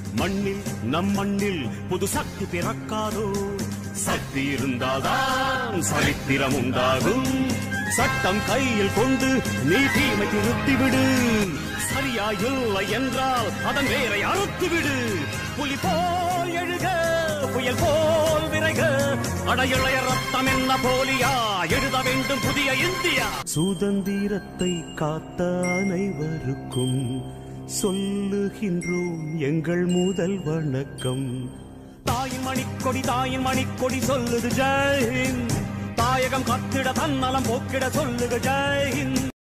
மண்ணில் நம் மண்ணில் புது சக்தி பிறக்காதோ சக்தி இருந்தால்தான் சரித்திரம் உண்டாகும் சட்டம் கையில் கொண்டு நீ தீமை திருத்திவிடு சரியா இல்லை என்றால் அதன் வேரை அறுத்துவிடு புலி போல் எழுக புயல் போல் விரைக அடையிளைய ரத்தம் என்ன போலியா எழுத வேண்டும் புதிய இந்தியா சுதந்திரத்தை காத்த அனைவருக்கும் சொல்லுகின்றோம் எங்கள் முதல் வணக்கம் தாயின் மணிக்கொடி தாயின் மணிக்கொடி சொல்லுது ஜெய் ஹிந்த் தாயகம் கத்திட தன்னலம் போக்கிட சொல்லுக ஜெய் ஹிந்த்